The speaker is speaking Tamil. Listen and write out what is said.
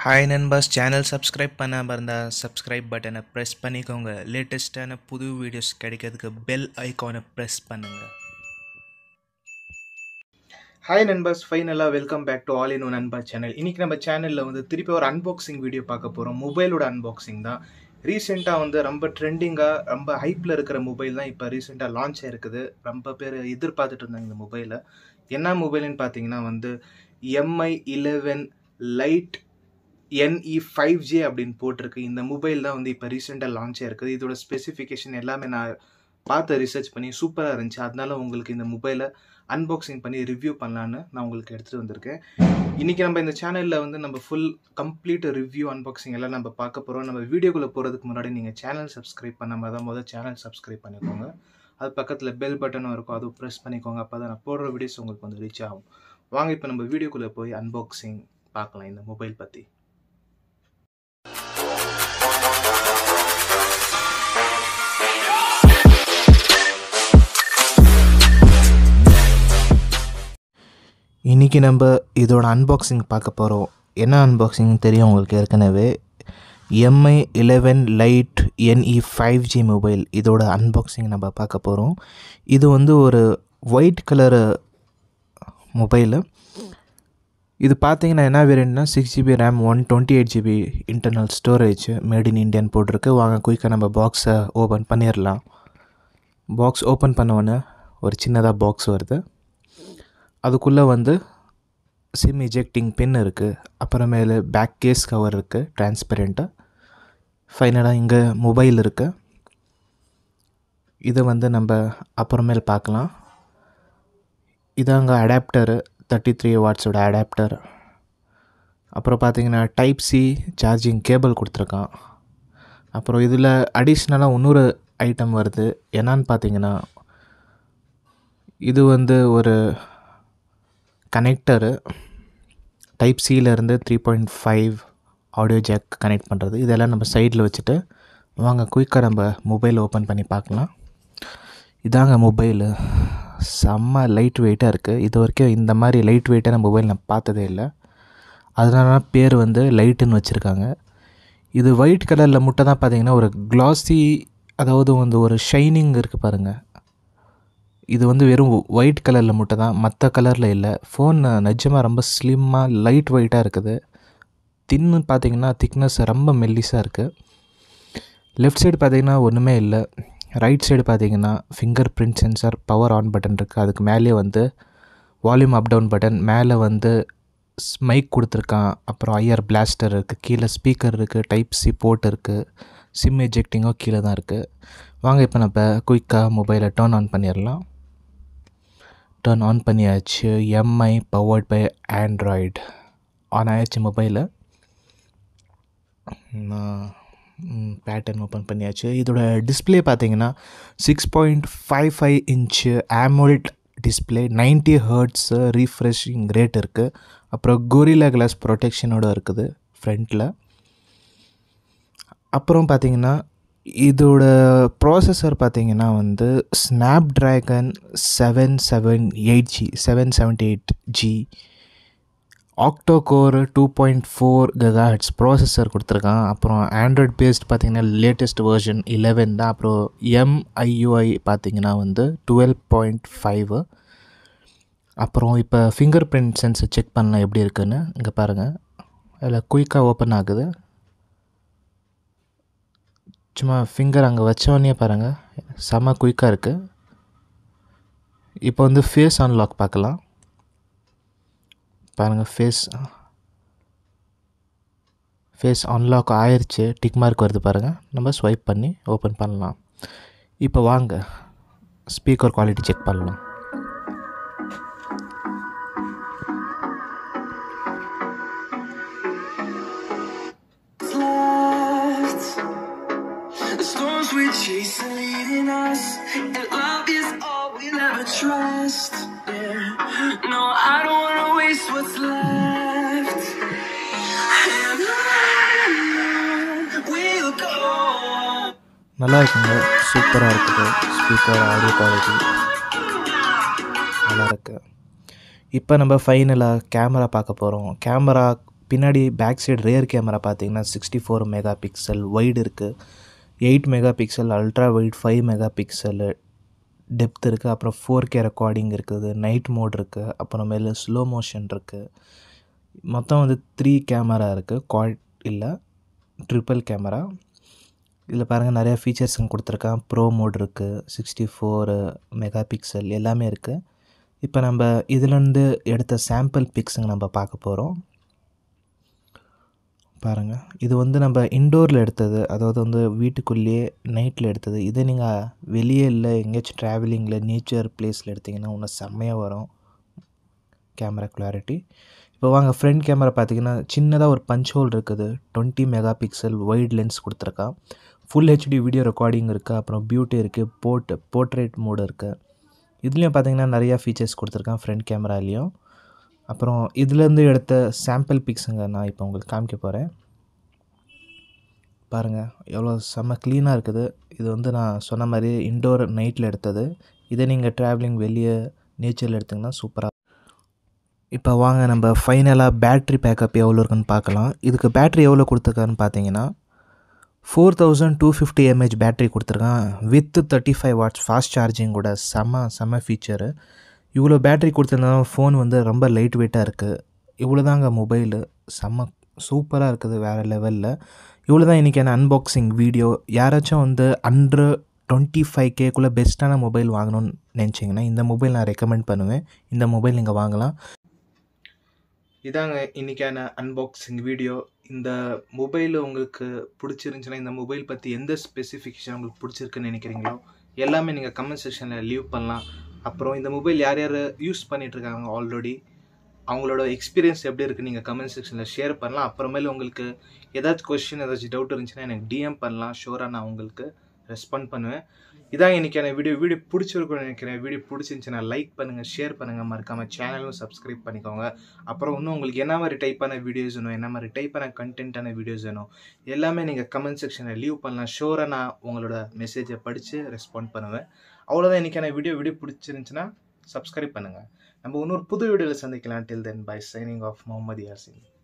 ஹாய் நண்பாஸ் சேனல் சப்ஸ்கிரைப் பண்ணாமல் இருந்தால் சப்ஸ்கிரைப் பட்டனை ப்ரெஸ் பண்ணிக்கோங்க லேட்டஸ்ட்டான புது வீடியோஸ் கிடைக்கிறதுக்கு பெல் ஐக்கானை ப்ரெஸ் பண்ணுங்கள் ஹாய் நண்பர்ஸ் ஃபைனலாக welcome back to all in one நண்பா சேனல் இன்றைக்கி நம்ம சேனலில் வந்து திருப்பி ஒரு அன்பாக்சிங் வீடியோ பார்க்க போகிறோம் மொபைலோட அன்பாக்சிங் தான் ரீசெண்டாக வந்து ரொம்ப ட்ரெண்டிங்காக ரொம்ப ஹைப்பில் இருக்கிற மொபைல் தான் இப்போ ரீசெண்டாக லான்ச் ஆயிருக்குது ரொம்ப பேர் எதிர்பார்த்துட்டு இருந்தாங்க இந்த மொபைலை என்ன மொபைல்னு பார்த்தீங்கன்னா வந்து Mi eleven lite NE five G அப்படின்னு போட்டிருக்கு இந்த மொபைல் தான் வந்து இப்போ ரீசெண்டாக லான்ச் ஆயிருக்குது இதோட ஸ்பெசிஃபிகேஷன் எல்லாமே நான் பார்த்து ரிசர்ச் பண்ணி சூப்பராக இருந்துச்சு அதனால உங்களுக்கு இந்த மொபைலை அன்பாக்சிங் பண்ணி ரிவ்யூ பண்ணலான்னு நான் உங்களுக்கு எடுத்துகிட்டு வந்திருக்கேன் இன்றைக்கி நம்ம இந்த சேனலில் வந்து நம்ம ஃபுல் கம்ப்ளீட் ரிவ்யூ அன்பாக்சிங் எல்லாம் நம்ம பார்க்க போகிறோம் நம்ம வீடியோக்குள்ளே போகிறதுக்கு முன்னாடி நீங்கள் சேனல் சப்ஸ்கிரைப் பண்ணாமல் தான் முதல் சேனல் சப்ஸ்கிரைப் பண்ணிக்கோங்க அது பக்கத்தில் பெல் பட்டனும் இருக்கும் அதுவும் ப்ரெஸ் பண்ணிக்கோங்க அப்போ தான் நான் போடுற வீடியோஸ் உங்களுக்கு வந்து ரீச் ஆகும் வாங்க இப்போ நம்ம வீடியோக்குள்ளே போய் அன்பாக்சிங் பார்க்கலாம் இந்த மொபைல் பற்றி இன்றைக்கி நம்ம இதோட அன்பாக்சிங் பார்க்க போகிறோம் என்ன அன்பாக்சிங் தெரியும் உங்களுக்கு ஏற்கனவே Mi eleven lite NE five G mobile இதோட அன்பாக்சிங் நம்ம பார்க்க போகிறோம் இது வந்து ஒரு ஒயிட் கலரு மொபைலு இது பார்த்தீங்கன்னா என்ன வேரியண்ட்னா six GB RAM one twenty eight GB internal storage made in Indian போட்டிருக்கு வாங்க குயிக்காக நம்ம பாக்ஸை ஓப்பன் பண்ணிடலாம் பாக்ஸ் ஓப்பன் பண்ணோன்னே ஒரு சின்னதாக பாக்ஸ் வருது அதுக்குள்ளே வந்து சிம் இஜெக்டிங் பின் இருக்குது அப்புறமேலு பேக் கேஸ் கவர் இருக்குது டிரான்ஸ்பரண்ட்டாக ஃபைனலாக இங்கே மொபைல் இருக்குது இதை வந்து நம்ம அப்புறமேல் பார்க்கலாம் இதாங்க அடாப்டரு தேர்ட்டி த்ரீ வாட்ஸோட அடாப்டர் அப்புறம் பார்த்தீங்கன்னா டைப் சி சார்ஜிங் கேபிள் கொடுத்துருக்கான் அப்புறம் இதில் அடிஷ்னலாக இன்னொரு ஐட்டம் வருது என்னான்னு பார்த்தீங்கன்னா இது வந்து ஒரு கனெக்டரு டைப் சியிலேருந்து three point five audio jack connect பண்ணுறது இதெல்லாம் நம்ம சைடில் வச்சுட்டு வாங்க குயிக்காக நம்ம மொபைல் ஓப்பன் பண்ணி பார்க்கலாம் இதாங்க மொபைலு செம்ம லைட் வெயிட்டாக இருக்குது இது வரைக்கும் இந்த மாதிரி லைட் வெயிட்டான மொபைல் நான் பார்த்ததே இல்லை அதனால பேர் வந்து லைட்டுன்னு வச்சுருக்காங்க இது ஒயிட் கலரில் மட்டும் தான் பார்த்தீங்கன்னா ஒரு க்ளாஸி அதாவது வந்து ஒரு ஷைனிங் இருக்குது பாருங்கள் இது வந்து வெறும் ஒயிட் கலரில் மட்டும் தான் மற்ற கலரில் இல்லை ஃபோன் நிஜமாக ரொம்ப ஸ்லிம்மாக லைட் வெயிட்டாக இருக்குது தின்னு பார்த்தீங்கன்னா திக்னஸ் ரொம்ப மெல்லிஸாக இருக்குது லெஃப்ட் சைடு பார்த்தீங்கன்னா ஒன்றுமே இல்லை ரைட் சைடு பார்த்தீங்கன்னா fingerprint sensor power on button இருக்குது அதுக்கு மேலே வந்து வால்யூம் அப் டவுன் பட்டன் மேலே வந்து மைக் கொடுத்துருக்கான் அப்புறம் ஐஆர் பிளாஸ்டர் இருக்குது கீழே ஸ்பீக்கர் இருக்குது டைப் சி போர்ட் இருக்குது சிம் எஜெக்டிங்கும் கீழே தான் இருக்குது வாங்க இப்போ நம்ம குயிக்காக மொபைலை டேர்ன் ஆன் பண்ணிடலாம் டேர்ன் ஆன் பண்ணியாச்சு Mi powered by Android on ஆயிடுச்சு மொபைலை பேட்டர்ன் ஓப்பன் பண்ணியாச்சு இதோட டிஸ்பிளே பார்த்தீங்கன்னா six point five five inch AMOLED display ninety hertz refreshing rate இருக்குது அப்புறம் கோரிலா கிளாஸ் ப்ரொடெக்ஷனோடு இருக்குது ஃப்ரண்ட்டில் அப்புறம் பார்த்தீங்கன்னா இதோட ப்ராசஸர் பார்த்தீங்கன்னா வந்து Snapdragon seven seven eight G seven seventy eight G octa core two point four gigahertz processor கொடுத்துருக்கான் அப்புறம் ஆண்ட்ராய்ட் பேஸ்ட் பார்த்தீங்கன்னா லேட்டஸ்ட் வேர்ஷன் இலெவன் தான் அப்புறம் எம்ஐயூஐ பார்த்தீங்கன்னா வந்து டுவெல் பாயிண்ட் ஃபைவ் அப்புறம் இப்போ ஃபிங்கர் பிரிண்ட் சென்ஸை செக் பண்ணலாம் எப்படி இருக்குன்னு இங்கே பாருங்கள் அதில் குயிக்காக ஓப்பன் ஆகுது சும்மா ஃபிங்கர் அங்கே வச்சோடனே பாருங்கள் செம்ம குயிக்காக இருக்குது இப்போ வந்து ஃபேஸ் அன்லாக் பார்க்கலாம் பாருங்கள் ஃபேஸ் ஃபேஸ் அன்லாக் ஆயிடுச்சு டிக் மார்க் வருது பாருங்கள் நம்ம ஸ்வைப் பண்ணி ஓப்பன் பண்ணலாம் இப்போ வாங்க ஸ்பீக்கர் குவாலிட்டி செக் பண்ணலாம் The storms we chase are leading us, and love is all we never trust. Yeah, no, I don't wanna waste what's left. And on we'll go. நல்லா இருக்குங்க சூப்பராக இருக்குது ஸ்பீக்கர் ஆடியோ குவாலிட்டி நல்லா இருக்கு இப்போ நம்ம ஃபைனலாக கேமரா பார்க்க போகிறோம் கேமரா பின்னாடி பேக் சைடு ரியர் கேமரா பார்த்தீங்கன்னா sixty four megapixel wide இருக்குது eight megapixel ultra wide five megapixel depth இருக்குது அப்புறம் ஃபோர் கே ரெக்கார்டிங் இருக்குது நைட் மோட் இருக்குது அப்புறமேலு ஸ்லோ மோஷன் இருக்குது மொத்தம் வந்து த்ரீ கேமரா இருக்குது குவாட் இல்லை ட்ரிப்பிள் கேமரா இதில் பாருங்கள் நிறையா ஃபீச்சர்ஸுங்க கொடுத்துருக்கான் ப்ரோ மோட் இருக்குது சிக்ஸ்டி ஃபோரு மெகா பிக்சல் எல்லாமே இருக்குது இப்போ நம்ம இதுலேருந்து எடுத்த சாம்பிள் பிக்ஸுங்க நம்ம பார்க்க போகிறோம் பாருங்கள் இது வந்து நம்ம இன்டோரில் எடுத்தது அதாவது வந்து வீட்டுக்குள்ளேயே நைட்டில் எடுத்தது இதே நீங்கள் வெளியே இல்லை எங்கேயாச்சும் ட்ராவலிங்கில் நேச்சர் பிளேஸில் எடுத்திங்கன்னா இன்னும் செம்மையாக வரும் கேமரா கிளாரிட்டி இப்போ வாங்க ஃப்ரண்ட் கேமரா பார்த்தீங்கன்னா சின்னதாக ஒரு பஞ்ச் ஹோல் இருக்குது twenty megapixel wide lens கொடுத்துருக்கா ஃபுல் ஹெச்டி வீடியோ ரெக்கார்டிங் இருக்குது அப்புறம் பியூட்டி இருக்குது போர்ட் போர்ட்ரேட் மோடு இருக்குது இதுலேயும் பார்த்தீங்கன்னா நிறையா ஃபீச்சர்ஸ் கொடுத்துருக்கான் ஃப்ரண்ட் கேமராலேயும் அப்புறம் இதுலேருந்து எடுத்த சாம்பிள் பிக்ஸுங்க நான் இப்போ உங்களுக்கு காமிக்க போகிறேன் பாருங்கள் எவ்வளோ செம்ம க்ளீனாக இருக்குது இது வந்து நான் சொன்ன மாதிரி இன்டோர் நைட்டில் எடுத்தது இதே நீங்கள் ட்ராவலிங் வெளியே நேச்சரில் எடுத்திங்கன்னா சூப்பராக இப்போ வாங்க நம்ம ஃபைனலாக பேட்ரி பேக்கப் எவ்வளோ இருக்குன்னு பார்க்கலாம் இதுக்கு பேட்ரி எவ்வளோ கொடுத்துருக்காருன்னு பார்த்தீங்கன்னா four thousand two fifty mAh battery கொடுத்துருக்கான் with thirty five watts fast charging கூட செம்ம செம்ம ஃபீச்சரு இவ்வளோ பேட்ரி கொடுத்துருந்தாலும் ஃபோன் வந்து ரொம்ப லைட் வெயிட்டாக இருக்குது இவ்வளோ தாங்க மொபைலு செம்ம சூப்பராக இருக்குது வேறு லெவலில் இவ்வளோ தான் இன்றைக்கான அன்பாக்சிங் வீடியோ யாராச்சும் வந்து அண்டர் டுவெண்ட்டி ஃபைவ் கேக்குள்ளே பெஸ்ட்டான மொபைல் வாங்கணும்னு நினச்சிங்கன்னா இந்த மொபைல் நான் ரெக்கமெண்ட் பண்ணுவேன் இந்த மொபைல் நீங்கள் வாங்கலாம் இதாங்க இன்றைக்கான அன்பாக்சிங் வீடியோ இந்த மொபைல் உங்களுக்கு பிடிச்சிருந்துச்சுன்னா இந்த மொபைல் பற்றி எந்த ஸ்பெசிஃபிகேஷன் உங்களுக்கு பிடிச்சிருக்குன்னு நினைக்கிறீங்களோ எல்லாமே நீங்கள் கமெண்ட் செக்ஷனில் லீவ் பண்ணலாம் அப்புறம் இந்த மொபைல் யார் யார் யூஸ் பண்ணிகிட்ருக்காங்க ஆல்ரெடி அவங்களோட எக்ஸ்பீரியன்ஸ் எப்படி இருக்குது நீங்கள் கமெண்ட் செக்ஷனில் ஷேர் பண்ணலாம் அப்புறமேல உங்களுக்கு ஏதாச்சும் கொஸ்டின் ஏதாச்சும் டவுட் இருந்துச்சுன்னா எனக்கு டிஎம் பண்ணலாம் ஷோராக நான் உங்களுக்கு ரெஸ்பாண்ட் பண்ணுவேன் இதான் இன்றைக்கான வீடியோ வீடியோ பிடிச்சிருக்கும்னு நினைக்கிறேன் வீடியோ பிடிச்சிருந்துச்சுன்னா லைக் பண்ணுங்கள் ஷேர் பண்ணுங்கள் மறக்காமல் சேனலும் சப்ஸ்கிரைப் பண்ணிக்கோங்க அப்புறம் இன்னும் உங்களுக்கு என்ன மாதிரி டைப்பான வீடியோஸ் வேணும் என்ன மாதிரி டைப்பான கண்டென்ட்டான வீடியோஸ் வேணும் எல்லாமே நீங்கள் கமெண்ட் செக்ஷனில் லீவ் பண்ணலாம் ஷோராக நான் உங்களோட மெசேஜை படித்து ரெஸ்பாண்ட் பண்ணுவேன் அவ்வளோதான் இன்றைக்கான வீடியோ வீடியோ பிடிச்சிருந்துச்சுன்னா சப்ஸ்கிரைப் பண்ணுங்கள் நம்ம இன்னொரு புது வீடியோவில் சந்திக்கலாம் till then bye signing off Mohammed Yasin